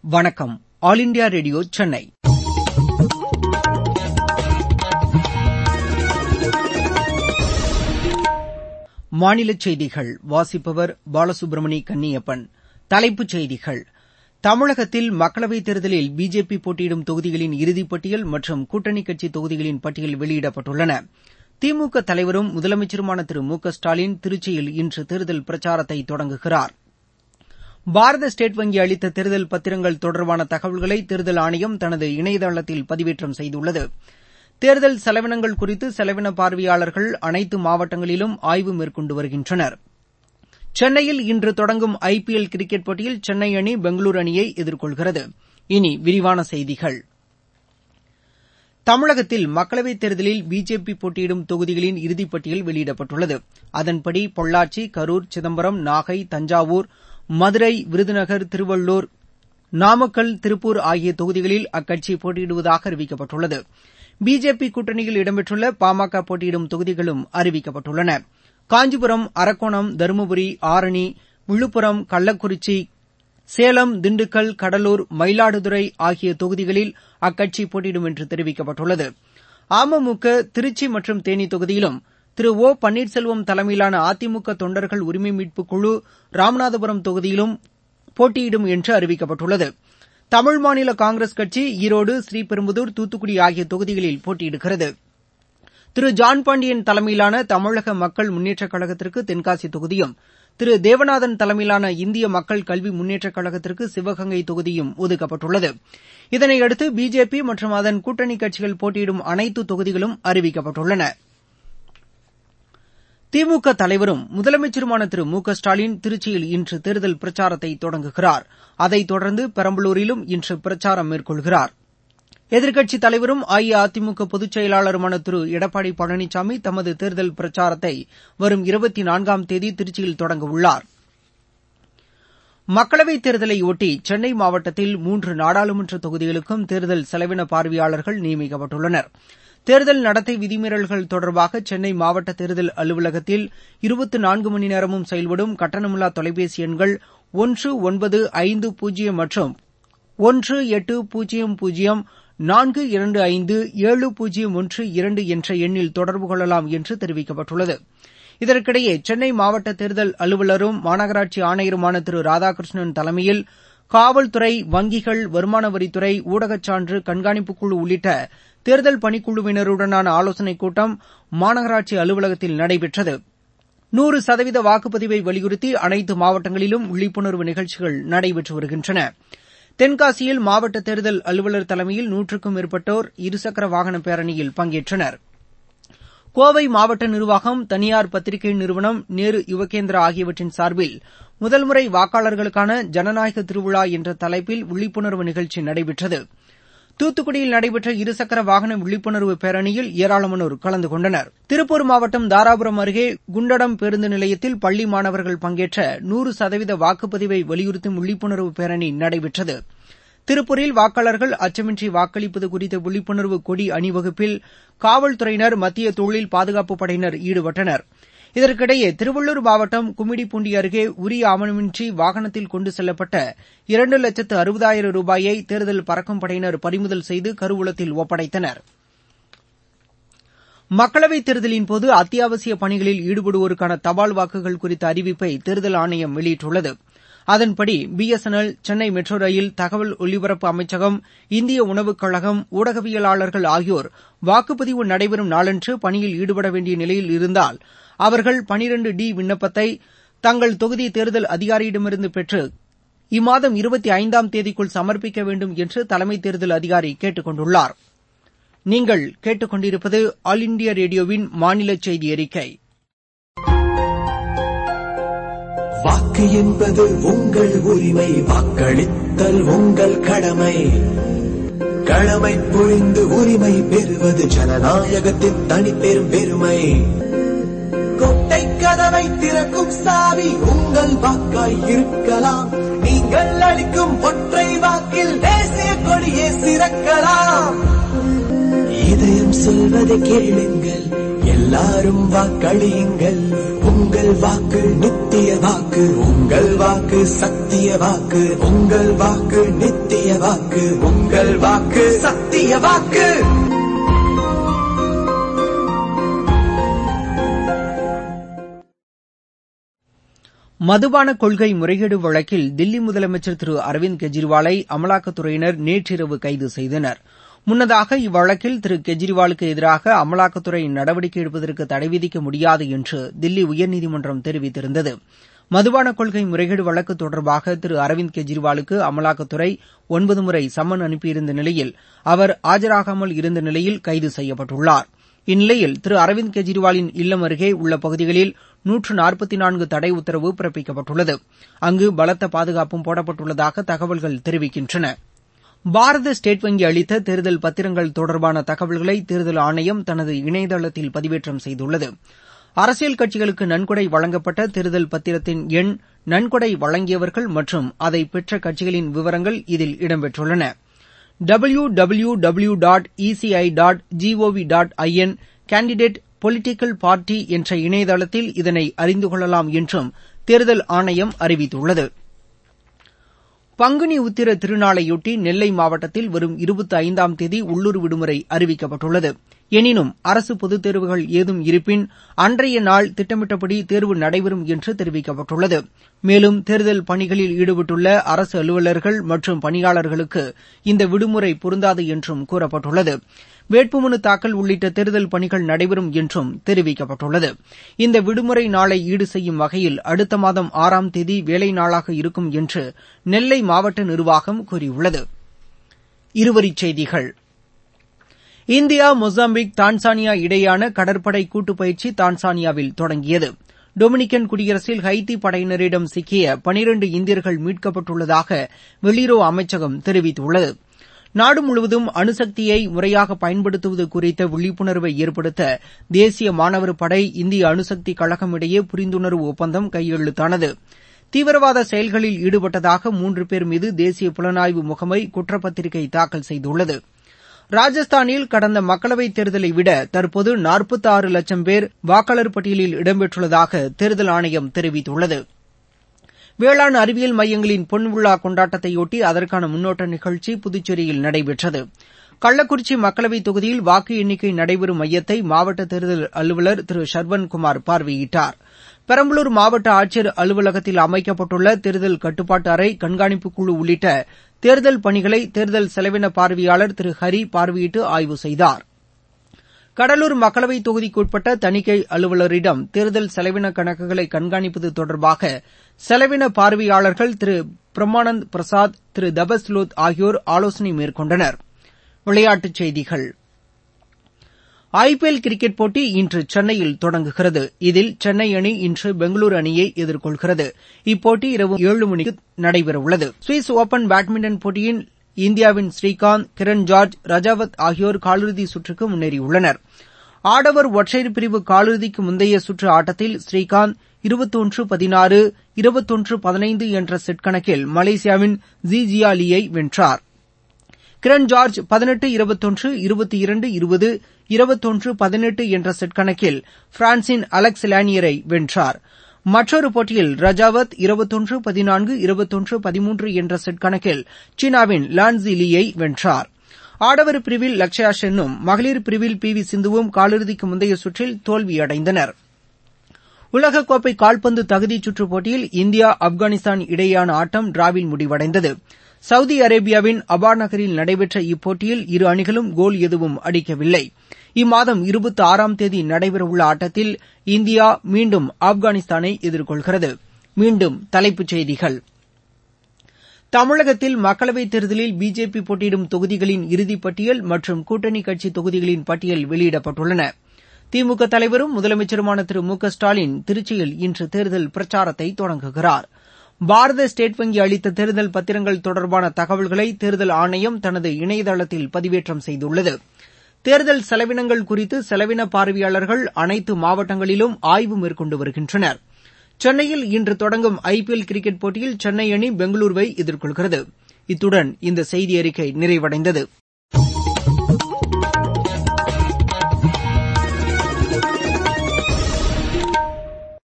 வணக்கம் all India radio Chennai மாநிலச் செய்திகள் வாசிப்பவர் பாலசுப்ரமணி கன்னியப்பன் தலைப்புச் செய்திகள் தமிழகத்தில் மக்களவைத் தேர்தலில் பிஜேபி போட்டியிடும் தொகுதிகளின் இறுதிப்பட்டியல் மற்றும் கூட்டணி கட்சி தொகுதிகளின் பட்டியல் வெளியிடப்பட்டுள்ளன திமுக தலைவரும் முதலமைச்சருமான திரு மு க ஸ்டாலின் திருச்சியில் இன்று தேர்தல் பிரச்சாரத்தை தொடங்குகிறார் பாரத ஸ்டேட் வங்கி அளித்த தேர்தல் பத்திரங்கள் தொடர்பான தகவல்களை தேர்தல் ஆணையம் தனது இணையதளத்தில் பதிவேற்றம் செய்துள்ளது தேர்தல் செலவினங்கள் குறித்து செலவின பார்வையாளர்கள் அனைத்து மாவட்டங்களிலும் ஆய்வு மேற்கொண்டு வருகின்றனர் சென்னையில் இன்று தொடங்கும் ஐ பி எல் கிரிக்கெட் போட்டியில் சென்னை அணி பெங்களூரு அணியை எதிர்கொள்கிறது இனி விரிவான செய்திகள் தமிழகத்தில் மக்களவைத் தேர்தலில் பிஜேபி போட்டியிடும் தொகுதிகளின் இறுதிப்பட்டியல் வெளியிடப்பட்டுள்ளது அதன்படி பொள்ளாச்சி கரூர் சிதம்பரம் நாகை தஞ்சாவூர் மதுரை விருதுநகர் திருவள்ளூர் நாமக்கல் திருப்பூர் ஆகிய தொகுதிகளில் அக்கட்சி போட்டியிடுவதாக அறிவிக்கப்பட்டுள்ளது பிஜேபி கூட்டணியில் இடம்பெற்றுள்ள பாமக போட்டியிடும் தொகுதிகளும் அறிவிக்கப்பட்டுள்ளன காஞ்சிபுரம் அரக்கோணம் தருமபுரி ஆரணி விழுப்புரம் கள்ளக்குறிச்சி சேலம் திண்டுக்கல் கடலூர் மயிலாடுதுறை ஆகிய தொகுதிகளில் அக்கட்சி போட்டியிடும் என்று தெரிவிக்கப்பட்டுள்ளது அமமுக திருச்சி மற்றும் தேனி தொகுதியிலும் திரு ஓ பன்னீர்செல்வம் தலைமையிலான அதிமுக தொண்டர்கள் உரிமை மீட்புக் குழு ராமநாதபுரம் தொகுதியிலும் போட்டியிடும் என்று அறிவிக்கப்பட்டுள்ளது தமிழ் மாநில காங்கிரஸ் கட்சி ஈரோடு ஸ்ரீபெரும்புதூர் தூத்துக்குடி ஆகிய தொகுதிகளில் போட்டியிடுகிறது திரு ஜான் பாண்டியன் தலைமையிலான தமிழக மக்கள் முன்னேற்றக் கழகத்திற்கு தென்காசி தொகுதியும் திரு தேவநாதன் தலைமையிலான இந்திய மக்கள் கல்வி முன்னேற்றக் கழகத்திற்கு சிவகங்கை தொகுதியும் ஒதுக்கப்பட்டுள்ளது இதனையடுத்து பிஜேபி மற்றும் அதன் கூட்டணி கட்சிகள் போட்டியிடும் அனைத்து தொகுதிகளும் அறிவிக்கப்பட்டுள்ளன திமுக தலைவரும் முதலமைச்சருமான திரு மு க ஸ்டாலின் திருச்சியில் இன்று தேர்தல் பிரச்சாரத்தை தொடங்குகிறார் அதைத் தொடர்ந்து பெரம்பலூரிலும் இன்று பிரச்சாரம் மேற்கொள்கிறார் எதிர்க்கட்சித் தலைவரும் அஇஅதிமுக பொதுச் செயலாளருமான திரு எடப்பாடி பழனிசாமி தமது தேர்தல் பிரச்சாரத்தை வரும் இருபத்தி நான்காம் தேதி திருச்சியில் தொடங்கவுள்ளார் மக்களவைத் தேர்தலையொட்டி சென்னை மாவட்டத்தில் மூன்று நாடாளுமன்ற தொகுதிகளுக்கும் தேர்தல் செலவின பார்வையாளர்கள் நியமிக்கப்பட்டுள்ளனர் தேர்தல் நடத்தை விதிமீறல்கள் தொடர்பாக சென்னை மாவட்ட தேர்தல் அலுவலகத்தில் இருபத்து நான்கு மணி நேரமும் செயல்படும் கட்டணமில்லா தொலைபேசி எண்கள் ஒன்று ஒன்பது ஐந்து பூஜ்ஜியம் மற்றும் ஒன்று எட்டு பூஜ்ஜியம் பூஜ்ஜியம் நான்கு இரண்டு ஐந்து ஏழு பூஜ்ஜியம் ஒன்று இரண்டு என்ற எண்ணில் தொடர்பு கொள்ளலாம் என்று தெரிவிக்கப்பட்டுள்ளது இதற்கிடையே சென்னை மாவட்ட தேர்தல் அலுவலரும் மாநகராட்சி ஆணையருமான திரு ராதாகிருஷ்ணன் தலைமையில் காவல்துறை வங்கிகள் வருமான வரித்துறை ஊடகச் சான்று கண்காணிப்புக் குழு உள்ளிட்ட தேர்தல் பணிக்குழுவினருடனான ஆலோசனைக் கூட்டம் மாநகராட்சி அலுவலகத்தில் நடைபெற்றது நூறு சதவீத வாக்குப்பதிவை வலியுறுத்தி அனைத்து மாவட்டங்களிலும் விழிப்புணர்வு நிகழ்ச்சிகள் நடைபெற்று வருகின்றன தென்காசியில் மாவட்ட தேர்தல் அலுவலர் தலைமையில் நூற்றுக்கும் மேற்பட்டோர் இருசக்கர வாகன பேரணியில் பங்கேற்றனர் கோவை மாவட்ட நிர்வாகம் தனியார் பத்திரிகை நிறுவனம் நேரு யுவகேந்திரா ஆகியவற்றின் சார்பில் முதல் முறை வாக்காளர்களுக்கான ஜனநாயக திருவிழா என்ற தலைப்பில் விழிப்புணர்வு நிகழ்ச்சி நடைபெற்றது தூத்துக்குடியில் நடைபெற்ற இருசக்கர வாகன விழிப்புணர்வு பேரணியில் ஏராளமானோர் கலந்து கொண்டனர் திருப்பூர் மாவட்டம் தாராபுரம் அருகே குண்டடம் பேருந்து நிலையத்தில் பள்ளி மாணவர்கள் பங்கேற்ற நூறு சதவீத வாக்குப்பதிவை வலியுறுத்தும் விழிப்புணர்வு பேரணி நடைபெற்றது திருப்பூரில் வாக்காளர்கள் அச்சமின்றி வாக்களிப்பது குறித்த விழிப்புணர்வு கொடி அணிவகுப்பில் காவல்துறையினர் மத்திய தொழில் பாதுகாப்புப் படையினர் ஈடுபட்டனர் இதற்கிடையே திருவள்ளூர் மாவட்டம் கும்மிடிப்பூண்டி அருகே உரிய ஆவணமின்றி வாகனத்தில் கொண்டு செல்லப்பட்ட இரண்டு லட்சத்து அறுபதாயிரம் ரூபாயை தேர்தல் பறக்கும் படையினர் பறிமுதல் செய்து கருவூலத்தில் ஒப்படைத்தனர் மக்களவைத் தேர்தலின்போது அத்தியாவசிய பணிகளில் ஈடுபடுவோருக்கான தபால் வாக்குகள் குறித்த அறிவிப்பை தேர்தல் ஆணையம் வெளியிட்டுள்ளது அதன்படி B S N L Chennai metro rail தகவல் ஒலிபரப்பு அமைச்சகம் இந்திய உணவுக் கழகம் ஊடகவியலாளர்கள் ஆகியோர் வாக்குப்பதிவு நடைபெறும் நாளன்று பணியில் ஈடுபட வேண்டிய நிலையில் இருந்தால் அவர்கள் பனிரண்டு டி விண்ணப்பத்தை தங்கள் தொகுதி தேர்தல் அதிகாரியிடமிருந்து பெற்று இம்மாதம் இருபத்தி ஐந்தாம் தேதிக்குள் சமர்ப்பிக்க வேண்டும் என்று தலைமை தேர்தல் அதிகாரி கேட்டுக் கொண்டுள்ளார் நீங்கள் கேட்டுக்கொண்டிருப்பது ஆல் இண்டியா ரேடியோவின் மாநில செய்தி அறிக்கை வாக்கு என்பது உங்கள் உரிமை வாக்களித்தல் உங்கள் கடமை கடமை புரிந்து உரிமை பெறுவது ஜனநாயகத்தின் தனிப்பெரும் பெருமை கொட்டை கதவை திறக்கும் சாவி உங்கள் வாக்காய் இருக்கலாம் நீங்கள் அளிக்கும் ஒற்றை வாக்கில் தேசிய கொடியே சிறக்கலாம் இதயம் சொல்வதை கேளுங்கள் எல்லாரும் வாக்களியுங்கள் உங்கள் வாக்கு நித்திய வாக்கு உங்கள் வாக்கு சத்திய வாக்கு உங்கள் வாக்கு நித்திய வாக்கு உங்கள் வாக்கு சத்திய வாக்கு மதுபான கொள்கை முறைகேடு வழக்கில் தில்லி முதலமைச்சர் திரு அரவிந்த் கெஜ்ரிவாலை அமலாக்கத்துறையினர் நேற்றிரவு கைது செய்தனர் முன்னதாக இவ்வழக்கில் திரு கெஜ்ரிவாலுக்கு எதிராக அமலாக்கத்துறை நடவடிக்கை எடுப்பதற்கு தடை விதிக்க முடியாது என்று தில்லி உயர்நீதிமன்றம் தெரிவித்திருந்தது மதுபான கொள்கை முறைகேடு வழக்கு தொடர்பாக திரு அரவிந்த் கெஜ்ரிவாலுக்கு அமலாக்கத்துறை ஒன்பது முறை சம்மன் அனுப்பியிருந்த நிலையில் அவர் ஆஜராகாமல் இருந்த நிலையில் கைது செய்யப்பட்டுள்ளார் இந்நிலையில் திரு அரவிந்த் கெஜ்ரிவாலின் இல்லம் அருகே உள்ள பகுதிகளில் நூற்று நாற்பத்தி நான்கு தடை உத்தரவு பிறப்பிக்கப்பட்டுள்ளது அங்கு பலத்த பாதுகாப்பும் போடப்பட்டுள்ளதாக தகவல்கள் தெரிவிக்கின்றன பாரத ஸ்டேட் வங்கி அளித்த தேர்தல் பத்திரங்கள் தொடர்பான தகவல்களை தேர்தல் ஆணையம் தனது இணையதளத்தில் பதிவேற்றம் செய்துள்ளது அரசியல் கட்சிகளுக்கு நன்கொடை வழங்கப்பட்ட தேர்தல் பத்திரத்தின் எண் நன்கொடை வழங்கியவர்கள் மற்றும் அதை பெற்ற கட்சிகளின் விவரங்கள் இதில் இடம்பெற்றுள்ளன W W W dot ECI dot GOV dot IN candidate political party என்ற இணையதளத்தில் இதனை அறிந்து கொள்ளலாம் என்றும் தேர்தல் ஆணையம் அறிவித்துள்ளது பங்குனி உத்திர திருநாளையொட்டி நெல்லை மாவட்டத்தில் வரும் இருபத்தி ஐந்தாம் தேதி உள்ளூர் விடுமுறை அறிவிக்கப்பட்டுள்ளது எனினும் அரசு பொதுத் தேர்வுகள் ஏதும் இருப்பின் அன்றைய நாள் திட்டமிட்டபடி தேர்வு நடைபெறும் என்று தெரிவிக்கப்பட்டுள்ளது மேலும் தேர்தல் பணிகளில் ஈடுபட்டுள்ள அரசு அலுவலர்கள் மற்றும் பணியாளர்களுக்கு இந்த விடுமுறை பொருந்தாது என்றும் கூறப்பட்டுள்ளது வேட்புமனு தாக்கல் உள்ளிட்ட தேர்தல் பணிகள் நடைபெறும் என்றும் தெரிவிக்கப்பட்டுள்ளது இந்த விடுமுறை நாளை ஈடு செய்யும் வகையில் அடுத்த மாதம் ஆறாம் தேதி வேலை நாளாக இருக்கும் என்று நெல்லை மாவட்ட நிர்வாகம் கூறியுள்ளது இருவரிச் செய்திகள் இந்தியா மொசாம்பிக் தான்சானியா இடையேயான கடற்படை கூட்டுப் பயிற்சி தான்சானியாவில் தொடங்கியது டொமினிக்கன் குடியரசில் ஹைத்தி படையினரிடம் சிக்கிய பனிரண்டு இந்தியர்கள் மீட்கப்பட்டுள்ளதாக வெளியுறவு அமைச்சகம் தெரிவித்துள்ளது நாடு முழுவதும் அணுசக்தியை முறையாக பயன்படுத்துவது குறித்த விழிப்புணர்வை ஏற்படுத்த தேசிய மாணவர் படை இந்திய அணுசக்தி கழகம் இடையே புரிந்துணர்வு ஒப்பந்தம் கையெழுத்தானது தீவிரவாத செயல்களில் ஈடுபட்டதாக மூன்று பேர் மீது தேசிய புலனாய்வு முகமை குற்றப்பத்திரிகை தாக்கல் செய்துள்ளது ராஜஸ்தானில் கடந்த மக்களவைத் தேர்தலை விட தற்போது நாற்பத்தி ஆறு லட்சம் பேர் வாக்காளர் பட்டியலில் இடம்பெற்றுள்ளதாக தேர்தல் ஆணையம் தெரிவித்துள்ளது வேளாண் அறிவியல் மையங்களின் பொன்விழா கொண்டாட்டத்தையொட்டி அதற்கான முன்னோட்ட நிகழ்ச்சி புதுச்சேரியில் நடைபெற்றது கள்ளக்குறிச்சி மக்களவைத் தொகுதியில் வாக்கு எண்ணிக்கை நடைபெறும் மையத்தை மாவட்ட தேர்தல் அலுவலர் திரு ஷர்வன்குமார் பார்வையிட்டார் பெரம்பலூர் மாவட்ட ஆட்சியர் அலுவலகத்தில் அமைக்கப்பட்டுள்ள தேர்தல் கட்டுப்பாட்டு அறை கண்காணிப்பு குழு உள்ளிட்ட தேர்தல் பணிகளை தேர்தல் செலவின பார்வையாளர் திரு ஹரி பார்வையிட்டு ஆய்வு செய்தார் கடலூர் மக்களவைத் தொகுதிக்குட்பட்ட தணிக்கை அலுவலரிடம் தேர்தல் செலவின கணக்குகளை கண்காணிப்பது தொடர்பாக செலவின பார்வையாளர்கள் திரு பிரமானந்த் பிரசாத் திரு தபஸ்லோத் ஆகியோர் ஆலோசனை மேற்கொண்டனர் விளையாட்டுச் செய்திகள் ஐபிஎல் கிரிக்கெட் போட்டி இன்று சென்னையில் தொடங்குகிறது இதில் சென்னை அணி இன்று பெங்களூரு அணியை எதிர்கொள்கிறது இப்போட்டி இரவு ஏழு மணிக்கு நடைபெறவுள்ளது சுவிஸ் ஒபன் பேட்மிண்டன் போட்டியில் இந்தியாவின் ஸ்ரீகாந்த் கிரண் ஜார்ஜ் ரஜாவத் ஆகியோர் காலிறுதி சுற்றுக்கு முன்னேறியுள்ளனர் ஆடவர் ஒற்றையர் பிரிவு காலிறுதிக்கு முந்தைய சுற்று ஆட்டத்தில் ஸ்ரீகாந்த் இருபத்தொன்று பதினாறு இருபத்தொன்று பதினைந்து என்ற செட் கணக்கில் மலேசியாவின் ஜி ஜியா லீயை வென்றார் கிரண் ஜார்ஜ் பதினெட்டு இருபத்தொன்று இருபத்தி இரண்டு இருபது இருபத்தொன்று பதினெட்டு என்ற செட் கணக்கில் பிரான்சின் அலெக்ஸ் லானியரை வென்றார் மற்றொரு போட்டியில் ரஜாவத் இருபத்தொன்று பதினான்கு இருபத்தொன்று பதிமூன்று என்ற செட் கணக்கில் சீனாவின் லான்ஸி லீயை வென்றார் ஆடவர் பிரிவில் லக்ஷயா சென்னும் மகளிர் பிரிவில் பி வி சிந்துவும் காலிறுதிக்கு முந்தைய சுற்றில் தோல்வியடைந்தனர் உலகக்கோப்பை கால்பந்து தகுதிச் சுற்றுப் போட்டியில் இந்தியா ஆப்கானிஸ்தான் இடையேயான ஆட்டம் டிராவில் முடிவடைந்தது சவுதி அரேபியாவின் அபா நகரில் நடைபெற்ற இப்போட்டியில் இரு அணிகளும் கோல் எதுவும் அடிக்கவில்லை இம்மாதம் இருபத்தி ஆறாம் தேதி நடைபெறவுள்ள ஆட்டத்தில் இந்தியா மீண்டும் ஆப்கானிஸ்தானை எதிர்கொள்கிறது மீண்டும் தலைப்புச் செய்திகள் தமிழகத்தில் மக்களவைத் தேர்தலில் பிஜேபி போட்டியிடும் தொகுதிகளின் இறுதிப்பட்டியல் மற்றும் கூட்டணி கட்சி தொகுதிகளின் பட்டியல் வெளியிடப்பட்டுள்ளன திமுக தலைவரும் முதலமைச்சருமான திரு மு க ஸ்டாலின் திருச்சியில் இன்று தேர்தல் பிரச்சாரத்தை தொடங்குகிறார் பாரத ஸ்டேட் வங்கி அளித்த தேர்தல் பத்திரங்கள் தொடர்பான தகவல்களை தேர்தல் ஆணையம் தனது இணையதளத்தில் பதிவேற்றம் செய்துள்ளது தேர்தல் செலவினங்கள் குறித்து செலவின பார்வையாளர்கள் அனைத்து மாவட்டங்களிலும் ஆய்வு மேற்கொண்டு வருகின்றனர் சென்னையில் இன்று தொடங்கும் ஐபிஎல் கிரிக்கெட் போட்டியில் சென்னை அணி பெங்களூருவை எதிர்கொள்கிறது இத்துடன் இந்த செய்தியறிக்கை நிறைவடைந்தது